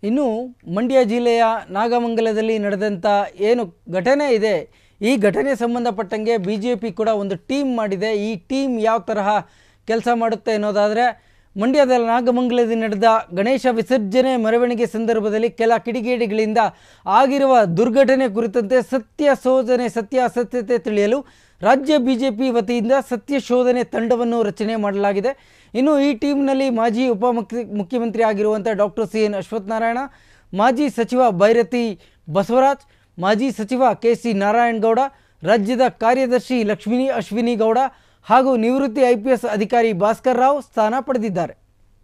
ಇನ್ನು ಮಂಡ್ಯ ಜಿಲ್ಲೆಯ ನಾಗಮಂಗಲದಲ್ಲಿ ನಡೆದಂಥ ಏನು ಘಟನೆ ಇದೆ ಈ ಘಟನೆ ಸಂಬಂಧಪಟ್ಟಂಗೆ ಬಿ ಜೆ ಪಿ ಕೂಡ ಒಂದು ಟೀಮ್ ಮಾಡಿದೆ ಈ ಟೀಮ್ ಯಾವ ತರಹ ಕೆಲಸ ಮಾಡುತ್ತೆ ಅನ್ನೋದಾದರೆ ಮಂಡ್ಯದ ನಾಗಮಂಗಲದಲ್ಲಿ ನಡೆದ ಗಣೇಶ ವಿಸರ್ಜನೆ ಮೆರವಣಿಗೆ ಸಂದರ್ಭದಲ್ಲಿ ಕೆಲ ಕಿಡಿಗೇಡಿಗಳಿಂದ ಆಗಿರುವ ದುರ್ಘಟನೆ ಕುರಿತಂತೆ ಸತ್ಯ ಶೋಧನೆ ಸತ್ಯಾಸತ್ಯತೆ ತಿಳಿಯಲು ರಾಜ್ಯ ಬಿಜೆಪಿ ವತಿಯಿಂದ ಸತ್ಯ ಶೋಧನೆ ತಂಡವನ್ನು ರಚನೆ ಮಾಡಲಾಗಿದೆ ಇನ್ನು ಈ ಟೀಮ್ನಲ್ಲಿ ಮಾಜಿ ಉಪಮುಖ್ಯ ಮುಖ್ಯಮಂತ್ರಿ ಆಗಿರುವಂಥ ಡಾಕ್ಟರ್ ಸಿ ಎನ್ ಅಶ್ವತ್ಥನಾರಾಯಣ ಮಾಜಿ ಸಚಿವ ಭೈರತಿ ಬಸವರಾಜ್ ಮಾಜಿ ಸಚಿವ ಕೆ ಸಿ ನಾರಾಯಣಗೌಡ ರಾಜ್ಯದ ಕಾರ್ಯದರ್ಶಿ ಲಕ್ಷ್ಮಿನಿ ಅಶ್ವಿನಿ ಗೌಡ ಹಾಗೂ ನಿವೃತ್ತಿ ಐ ಪಿ ಎಸ್ ಅಧಿಕಾರಿ ಭಾಸ್ಕರ್ ರಾವ್ ಸ್ಥಾನ ಪಡೆದಿದ್ದಾರೆ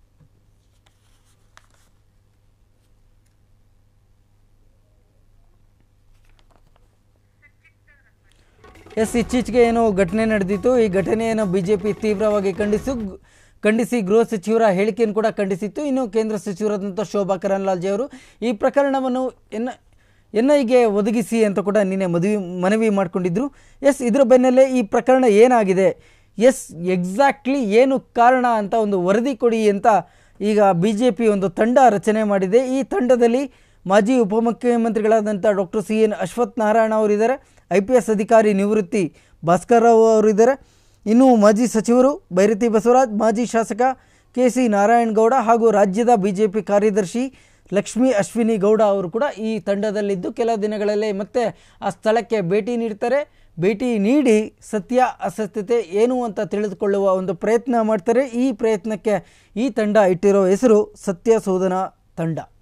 ಎಸ್ ಇತ್ತೀಚೆಗೆ ಏನು ಘಟನೆ ನಡೆದಿತ್ತು ಈ ಘಟನೆಯನ್ನು ಬಿ ಜೆ ಪಿ ತೀವ್ರವಾಗಿ ಖಂಡಿಸು ಖಂಡಿಸಿ ಗೃಹ ಸಚಿವರ ಹೇಳಿಕೆಯನ್ನು ಕೂಡ ಖಂಡಿಸಿತ್ತು ಇನ್ನು ಕೇಂದ್ರ ಸಚಿವರಾದಂಥ ಶೋಭಾ ಕರಂದ್ಲಾಜೆ ಅವರು ಈ ಪ್ರಕರಣವನ್ನು ಎನ್ ಎನ್ ಐಗೆ ಒದಗಿಸಿ ಅಂತ ಕೂಡ ನಿನ್ನೆ ಮದುವೆ ಮನವಿ ಮಾಡಿಕೊಂಡಿದ್ರು ಎಸ್ ಇದರ ಬೆನ್ನಲ್ಲೇ ಈ ಪ್ರಕರಣ ಏನಾಗಿದೆ ಎಸ್ ಎಕ್ಸಾಕ್ಟ್ಲಿ ಏನು ಕಾರಣ ಅಂತ ಒಂದು ವರದಿ ಕೊಡಿ ಅಂತ ಈಗ ಬಿ ಜೆ ಪಿ ಒಂದು ತಂಡ ರಚನೆ ಮಾಡಿದೆ ಈ ತಂಡದಲ್ಲಿ ಮಾಜಿ ಉಪಮುಖ್ಯಮಂತ್ರಿಗಳಾದಂಥ doctor C N Ashwath Narayana ಅವರಿದ್ದಾರೆ ಐ ಪಿ ಎಸ್ ಅಧಿಕಾರಿ ನಿವೃತ್ತಿ ಭಾಸ್ಕರ್ ರಾವ್ ಅವರಿದ್ದಾರೆ ಇನ್ನು ಮಾಜಿ ಸಚಿವರು ಭೈರತಿ ಬಸವರಾಜ್ ಮಾಜಿ ಶಾಸಕ ಕೆ ಸಿ ನಾರಾಯಣಗೌಡ ಹಾಗೂ ರಾಜ್ಯದ ಬಿ ಜೆ ಪಿ ಕಾರ್ಯದರ್ಶಿ ಲಕ್ಷ್ಮೀ ಅಶ್ವಿನಿ ಗೌಡ ಅವರು ಕೂಡ ಈ ತಂಡದಲ್ಲಿದ್ದು ಕೆಲ ದಿನಗಳಲ್ಲೇ ಮತ್ತೆ ಆ ಸ್ಥಳಕ್ಕೆ ಭೇಟಿ ನೀಡ್ತಾರೆ ಭೇಟಿ ನೀಡಿ ಸತ್ಯ ಅಸತ್ಯತೆ ಏನು ಅಂತ ತಿಳಿದುಕೊಳ್ಳುವ ಒಂದು ಪ್ರಯತ್ನ ಮಾಡ್ತಾರೆ ಈ ಪ್ರಯತ್ನಕ್ಕೆ ಈ ತಂಡ ಇಟ್ಟಿರೋ ಹೆಸರು ಸತ್ಯ ಶೋಧನಾ ತಂಡ